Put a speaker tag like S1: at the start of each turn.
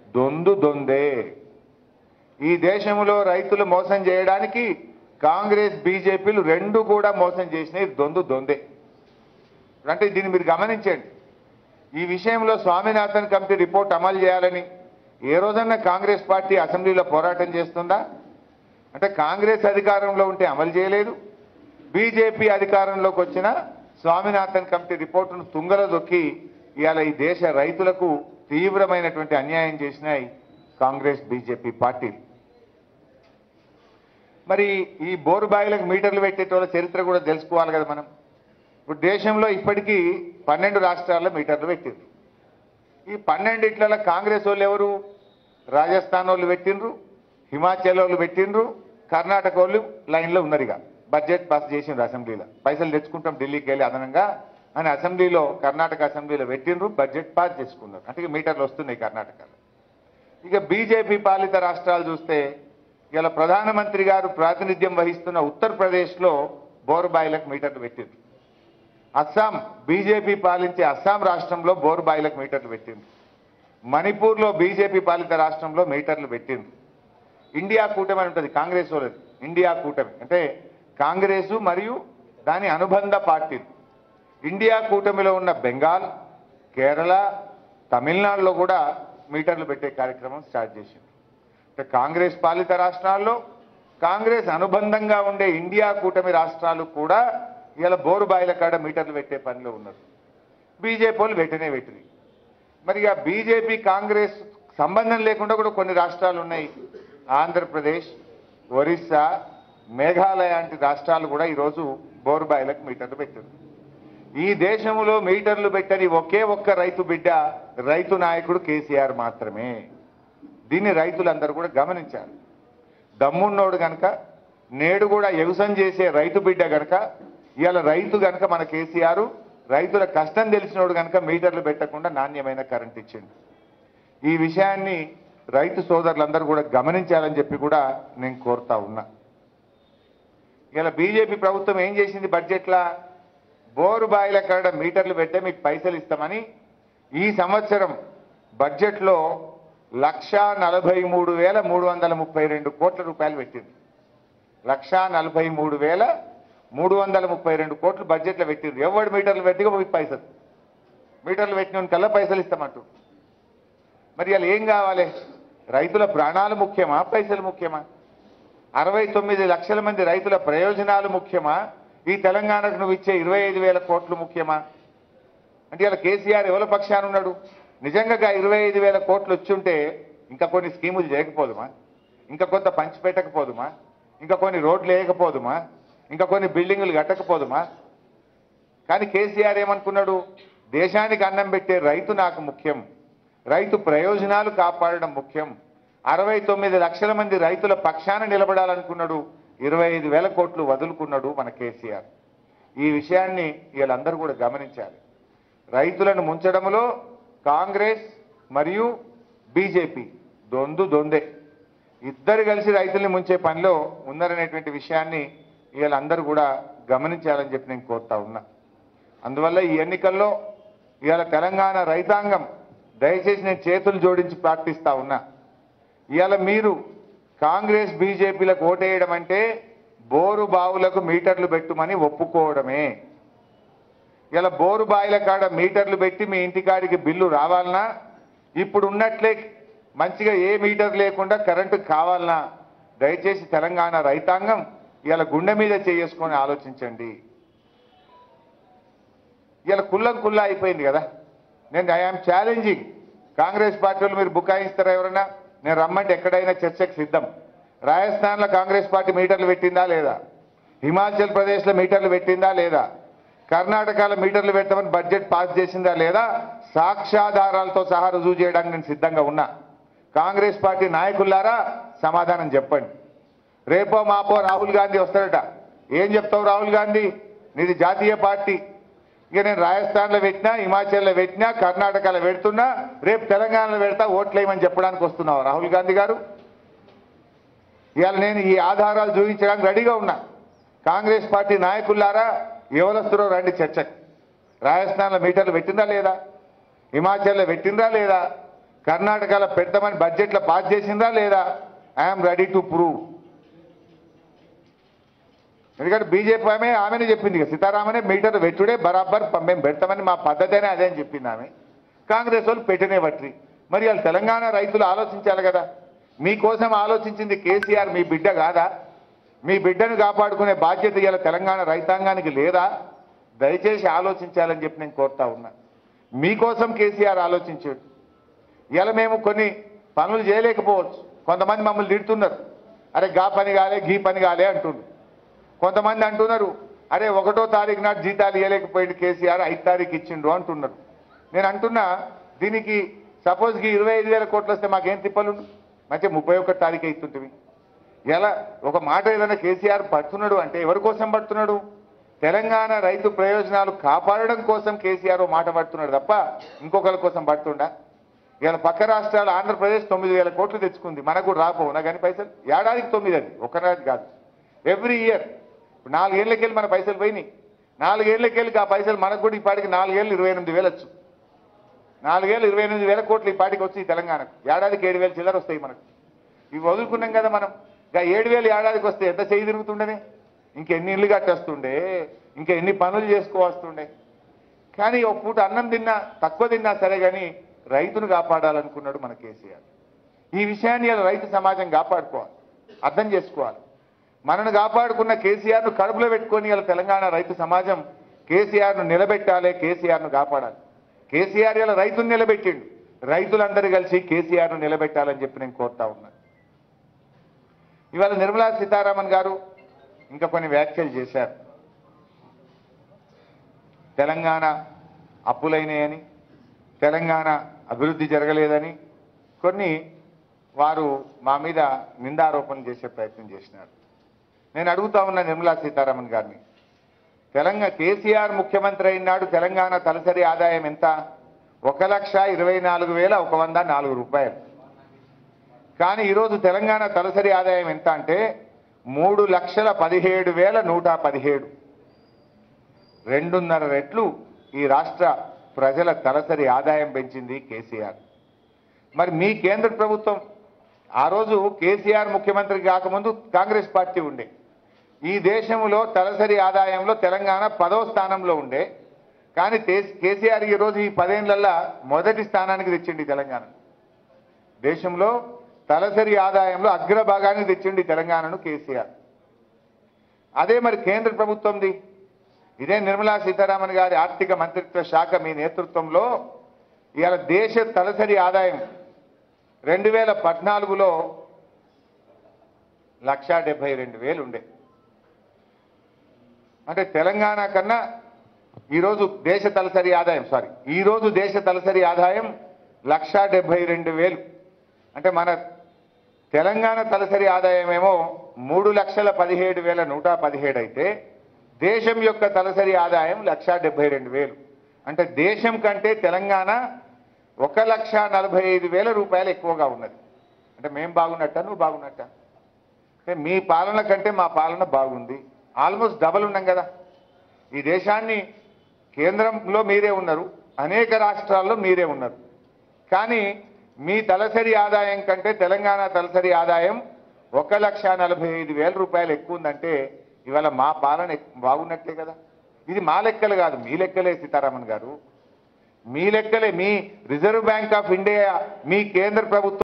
S1: దొందు దొందే ఈ దేశంలో రైతులు మోసం చేయడానికి కాంగ్రెస్ బీజేపీలు రెండు కూడా మోసం చేసినాయి దొందు దొందే అంటే దీన్ని మీరు గమనించండి ఈ విషయంలో స్వామినాథన్ కమిటీ రిపోర్ట్ అమలు చేయాలని ఏ రోజన్నా కాంగ్రెస్ పార్టీ అసెంబ్లీలో పోరాటం చేస్తుందా అంటే కాంగ్రెస్ అధికారంలో ఉంటే అమలు చేయలేదు బీజేపీ అధికారంలోకి వచ్చిన స్వామినాథన్ కమిటీ రిపోర్టును తుంగలో దొక్కి ఇవాళ ఈ దేశ రైతులకు తీవ్రమైనటువంటి అన్యాయం చేసినాయి కాంగ్రెస్ బీజేపీ పార్టీలు మరి ఈ బోరు బాయిలకు మీటర్లు పెట్టేటోళ్ళ చరిత్ర కూడా తెలుసుకోవాలి కదా మనం ఇప్పుడు దేశంలో ఇప్పటికీ పన్నెండు రాష్ట్రాల్లో మీటర్లు పెట్టిండ్రు ఈ పన్నెండిట్లలో కాంగ్రెస్ వాళ్ళు ఎవరు రాజస్థాన్ వాళ్ళు పెట్టిండ్రు హిమాచల్ వాళ్ళు పెట్టిండ్రు కర్ణాటక వాళ్ళు లైన్లో ఉన్నారు ఇక బడ్జెట్ పాస్ చేసిండ్రు అసెంబ్లీలో పైసలు తెచ్చుకుంటాం ఢిల్లీకి వెళ్ళి అదనంగా అని అసెంబ్లీలో కర్ణాటక అసెంబ్లీలో పెట్టిండ్రు బడ్జెట్ పాస్ చేసుకున్నారు అంటే ఇక మీటర్లు వస్తున్నాయి కర్ణాటకలో ఇక బీజేపీ పాలిత రాష్ట్రాలు చూస్తే ఇలా ప్రధానమంత్రి గారు ప్రాతినిధ్యం వహిస్తున్న ఉత్తరప్రదేశ్లో బోరుబాయిలకు మీటర్లు పెట్టిండ్రు అస్సాం బీజేపీ పాలించే అస్సాం రాష్ట్రంలో బోరుబాయిలకు మీటర్లు పెట్టిండ్రు మణిపూర్లో బీజేపీ పాలిత రాష్ట్రంలో మీటర్లు పెట్టిండ్రు ఇండియా కూటమి అని ఉంటుంది కాంగ్రెస్ వాళ్ళది ఇండియా కూటమి అంటే కాంగ్రెసు మరియు దాని అనుబంధ పార్టీలు ఇండియా కూటమిలో ఉన్న బెంగాల్ కేరళ తమిళనాడులో కూడా మీటర్లు పెట్టే కార్యక్రమం స్టార్ట్ చేసింది అంటే కాంగ్రెస్ పాలిత రాష్ట్రాల్లో కాంగ్రెస్ అనుబంధంగా ఉండే ఇండియా కూటమి రాష్ట్రాలు కూడా ఇలా బోరు బాయిల కాడ మీటర్లు పెట్టే పనిలో ఉన్నారు బీజేపీ వాళ్ళు వెంటనే పెట్టింది మరి ఇక బీజేపీ కాంగ్రెస్ సంబంధం లేకుండా కూడా కొన్ని రాష్ట్రాలు ఉన్నాయి ఆంధ్రప్రదేశ్ ఒరిస్సా మేఘాలయ వంటి రాష్ట్రాలు కూడా ఈరోజు బోరుబాయిలకు మీటర్లు పెట్టారు ఈ దేశంలో మీటర్లు పెట్టని ఒకే ఒక్క రైతు బిడ్డ రైతు నాయకుడు కేసీఆర్ మాత్రమే దీన్ని రైతులందరూ కూడా గమనించారు దమ్మున్నోడు గనక నేడు కూడా వ్యవసాయం చేసే రైతు బిడ్డ గనక ఇవాళ రైతు గనక మన కేసీఆర్ రైతుల కష్టం తెలిసినోడు గనక మీటర్లు పెట్టకుండా నాణ్యమైన కరెంట్ ఇచ్చిండు ఈ విషయాన్ని రైతు సోదరులందరూ కూడా గమనించాలని చెప్పి కూడా నేను కోరుతా ఉన్నా ఇలా బీజేపీ ప్రభుత్వం ఏం చేసింది బడ్జెట్లా బోరు బాయిల కాడ మీటర్లు పెట్టే మీకు పైసలు ఇస్తామని ఈ సంవత్సరం బడ్జెట్లో లక్షా నలభై మూడు వేల మూడు వందల ముప్పై రెండు కోట్ల రూపాయలు పెట్టింది లక్షా నలభై మూడు వేల మూడు వందల ముప్పై రెండు కోట్లు బడ్జెట్లో పెట్టింది ఎవడు మీటర్లు పెట్టిగా మీకు పైసలు మీటర్లు పెట్టిన కల్లా పైసలు ఇస్తామంటూ మరి వాళ్ళు ఏం కావాలి రైతుల ప్రాణాలు ముఖ్యమా పైసలు ముఖ్యమా అరవై తొమ్మిది లక్షల మంది రైతుల ప్రయోజనాలు ముఖ్యమా ఈ తెలంగాణకు నువ్వు ఇచ్చే ఇరవై ఐదు వేల కోట్లు ముఖ్యమా అంటే ఇలా కేసీఆర్ ఎవరి పక్షాన ఉన్నాడు నిజంగా ఇరవై ఐదు వేల కోట్లు వచ్చుంటే ఇంకా కొన్ని స్కీములు చేయకపోదుమా ఇంకా కొంత పంచి పెట్టకపోదుమా ఇంకా కొన్ని రోడ్లు వేయకపోదుమా ఇంకా కొన్ని బిల్డింగులు కట్టకపోదుమా కానీ కేసీఆర్ ఏమనుకున్నాడు దేశానికి అన్నం పెట్టే రైతు నాకు ముఖ్యం రైతు ప్రయోజనాలు కాపాడడం ముఖ్యం అరవై తొమ్మిది లక్షల మంది రైతుల పక్షాన నిలబడాలనుకున్నాడు ఇరవై ఐదు వేల కోట్లు వదులుకున్నాడు మన కేసీఆర్ ఈ విషయాన్ని వీళ్ళందరూ కూడా గమనించాలి రైతులను ముంచడంలో కాంగ్రెస్ మరియు బీజేపీ దొందు దొందే ఇద్దరు కలిసి రైతుల్ని ముంచే పనిలో ఉన్నారనేటువంటి విషయాన్ని వీళ్ళందరూ కూడా గమనించాలని చెప్పి నేను కోరుతా ఉన్నా అందువల్ల ఈ ఎన్నికల్లో ఇవాళ తెలంగాణ రైతాంగం దయచేసి నేను చేతులు జోడించి ప్రార్థిస్తా ఉన్నా ఇవాళ మీరు కాంగ్రెస్ బీజేపీలకు ఓటేయడం అంటే బోరు బావులకు మీటర్లు పెట్టుమని ఒప్పుకోవడమే ఇలా బోరు బాయిల కాడ మీటర్లు పెట్టి మీ ఇంటికాడికి బిల్లు రావాలనా ఇప్పుడు ఉన్నట్లే మంచిగా ఏ మీటర్ లేకుండా కరెంటు కావాలనా దయచేసి తెలంగాణ రైతాంగం ఇలా గుండె మీద చేసుకొని ఆలోచించండి ఇలా కుల్లం కుల్లా అయిపోయింది కదా నేను ఐఆమ్ ఛాలెంజింగ్ కాంగ్రెస్ పార్టీ వాళ్ళు మీరు బుకాయిస్తారా ఎవరైనా నేను రమ్మంటే ఎక్కడైనా చర్చకు సిద్ధం రాజస్థాన్లో కాంగ్రెస్ పార్టీ మీటర్లు పెట్టిందా లేదా హిమాచల్ ప్రదేశ్లో మీటర్లు పెట్టిందా లేదా కర్ణాటకలో మీటర్లు పెట్టమని బడ్జెట్ పాస్ చేసిందా లేదా సాక్ష్యాధారాలతో సహా రుజువు చేయడానికి నేను సిద్ధంగా ఉన్నా కాంగ్రెస్ పార్టీ నాయకులారా సమాధానం చెప్పండి రేపో మాపో రాహుల్ గాంధీ వస్తాడట ఏం చెప్తావు రాహుల్ గాంధీ నీది జాతీయ పార్టీ ఇక నేను రాజస్థాన్లో పెట్టినా హిమాచల్లో పెట్టినా కర్ణాటకలో పెడుతున్నా రేపు తెలంగాణలో పెడతా ఓట్లేయమని చెప్పడానికి వస్తున్నావు రాహుల్ గాంధీ గారు ఇవాళ నేను ఈ ఆధారాలు చూపించడానికి రెడీగా ఉన్నా కాంగ్రెస్ పార్టీ నాయకులారా ఎవరొస్తారో రండి చర్చకు రాజస్థాన్లో మీటర్లు పెట్టిందా లేదా హిమాచల్లో పెట్టిందా లేదా కర్ణాటకలో పెడతామని బడ్జెట్లో పాస్ చేసిందా లేదా ఐఎమ్ రెడీ టు ప్రూవ్ ఎందుకంటే బీజేపీ ఆమె ఆమెనే చెప్పింది ఇక సీతారామనే మీటర్ పెట్టుడే బరాబర్ ప- మేము పెడతామని మా పద్ధతేనే అదే అని చెప్పింది ఆమె కాంగ్రెస్ వాళ్ళు పెట్టనే పట్టి మరి వాళ్ళు తెలంగాణ రైతులు ఆలోచించాలి కదా మీకోసం ఆలోచించింది కేసీఆర్ మీ బిడ్డ కాదా మీ బిడ్డను కాపాడుకునే బాధ్యత ఇవాళ తెలంగాణ రైతాంగానికి లేదా దయచేసి ఆలోచించాలని చెప్పి నేను కోరుతా ఉన్నా మీకోసం కేసీఆర్ ఆలోచించాడు ఇలా మేము కొన్ని పనులు చేయలేకపోవచ్చు కొంతమంది మమ్మల్ని తిడుతున్నారు అరే గా పని కాలే గీ పని కాలే అంటుండ్రు కొంతమంది అంటున్నారు అరే ఒకటో తారీఖు నాడు జీతాలు ఇవ్వలేకపోయింది కేసీఆర్ ఐదు తారీఖు ఇచ్చిండు అంటున్నారు నేను అంటున్నా దీనికి సపోజ్కి ఇరవై ఐదు వేల కోట్లు వస్తే మాకేం తిప్పలు మంచిగా ముప్పై ఒకటి తారీఖు అవుతుంటుంది ఎలా ఒక మాట ఏదైనా కేసీఆర్ పడుతున్నాడు అంటే ఎవరి కోసం పడుతున్నాడు తెలంగాణ రైతు ప్రయోజనాలు కాపాడడం కోసం కేసీఆర్ ఓ మాట పడుతున్నాడు తప్ప ఇంకొకరి కోసం పడుతుండా ఇవాళ పక్క రాష్ట్రాలు ఆంధ్రప్రదేశ్ తొమ్మిది వేల కోట్లు తెచ్చుకుంది మనకు కూడా రాపోవునా కానీ పైసలు ఏడాదికి తొమ్మిది అది ఒకనాటి కాదు ఎవ్రీ ఇయర్ ఇప్పుడు నాలుగేళ్లకెళ్ళి మన పైసలు పోయినాయి నాలుగేళ్లకెళ్ళి ఆ పైసలు మనకు కూడా ఈ పాటికి నాలుగేళ్ళు ఇరవై ఎనిమిది వేలు వచ్చు నాలుగేళ్ళు ఇరవై ఎనిమిది వేల కోట్లు ఈ పాటికి వచ్చి ఈ తెలంగాణకు ఏడాదికి ఏడు వేలు చిల్లర వస్తాయి మనకు ఇవి వదులుకున్నాం కదా మనం ఇంకా ఏడు వేలు ఏడాదికి వస్తే ఎంత చేయి తిరుగుతుండేనే ఇంకెన్ని ఇల్లు కట్టేస్తుండే ఇంకా ఎన్ని పనులు చేసుకోవస్తుండే కానీ ఒక పూట అన్నం తిన్నా తక్కువ తిన్నా సరే కానీ రైతును కాపాడాలనుకున్నాడు మన కేసీఆర్ ఈ విషయాన్ని ఇలా రైతు సమాజం కాపాడుకోవాలి అర్థం చేసుకోవాలి మనను కాపాడుకున్న కేసీఆర్ను కడుపులో పెట్టుకొని ఇలా తెలంగాణ రైతు సమాజం కేసీఆర్ను నిలబెట్టాలి కేసీఆర్ను కాపాడాలి కేసీఆర్ ఇలా రైతును నిలబెట్టిండు రైతులందరూ కలిసి కేసీఆర్ను నిలబెట్టాలని చెప్పి నేను కోరుతా ఉన్నాను ఇవాళ నిర్మలా సీతారామన్ గారు ఇంకా కొన్ని వ్యాఖ్యలు చేశారు తెలంగాణ అప్పులైనాయని తెలంగాణ అభివృద్ధి జరగలేదని కొన్ని వారు మా మీద నిందారోపణ చేసే ప్రయత్నం చేసినారు నేను అడుగుతా ఉన్నా నిర్మలా సీతారామన్ గారిని తెలంగాణ కేసీఆర్ ముఖ్యమంత్రి అయినాడు తెలంగాణ తలసరి ఆదాయం ఎంత ఒక లక్ష ఇరవై నాలుగు వేల ఒక వంద నాలుగు రూపాయలు కానీ ఈరోజు తెలంగాణ తలసరి ఆదాయం ఎంత అంటే మూడు లక్షల పదిహేడు వేల నూట పదిహేడు రెండున్నర రెట్లు ఈ రాష్ట్ర ప్రజల తలసరి ఆదాయం పెంచింది కేసీఆర్ మరి మీ కేంద్ర ప్రభుత్వం ఆ రోజు కేసీఆర్ ముఖ్యమంత్రి కాకముందు కాంగ్రెస్ పార్టీ ఉండే ఈ దేశంలో తలసరి ఆదాయంలో తెలంగాణ పదో స్థానంలో ఉండే కానీ తే- కేసీఆర్ ఈ రోజు ఈ పదేళ్లలో మొదటి స్థానానికి తెచ్చిండి తెలంగాణ దేశంలో తలసరి ఆదాయంలో అగ్రభాగానికి తెచ్చిండి తెలంగాణను కేసీఆర్ అదే మరి కేంద్ర ప్రభుత్వంది ఇదే నిర్మలా సీతారామన్ గారి ఆర్థిక మంత్రిత్వ శాఖ మీ నేతృత్వంలో ఇవాళ దేశ తలసరి ఆదాయం రెండు వేల పద్నాలుగులో లక్షా డెబ్బై రెండు వేలు ఉండే అంటే తెలంగాణ కన్నా ఈరోజు దేశ తలసరి ఆదాయం సారీ ఈరోజు దేశ తలసరి ఆదాయం లక్షా డెబ్బై రెండు వేలు అంటే మన తెలంగాణ తలసరి ఆదాయం ఏమో మూడు లక్షల పదిహేడు వేల నూట పదిహేడు అయితే దేశం యొక్క తలసరి ఆదాయం లక్షా డెబ్బై రెండు వేలు అంటే దేశం కంటే తెలంగాణ ఒక లక్ష నలభై ఐదు వేల రూపాయలు ఎక్కువగా ఉన్నది అంటే మేం బాగున్నట్టా నువ్వు బాగున్నట్టా అంటే మీ పాలన కంటే మా పాలన బాగుంది ఆల్మోస్ట్ డబల్ ఉన్నాం కదా ఈ దేశాన్ని కేంద్రంలో మీరే ఉన్నారు అనేక రాష్ట్రాల్లో మీరే ఉన్నారు కానీ మీ తలసరి ఆదాయం కంటే తెలంగాణ తలసరి ఆదాయం ఒక లక్ష నలభై ఐదు వేల రూపాయలు ఎక్కువ ఉందంటే ఇవాళ మా పాలన ఎక్- బాగున్నట్లే కదా ఇది మా లెక్కలు కాదు మీ లెక్కలే సీతారామన్ గారు మీ లెక్కలే మీ రిజర్వ్ బ్యాంక్ ఆఫ్ ఇండియా మీ కేంద్ర ప్రభుత్వం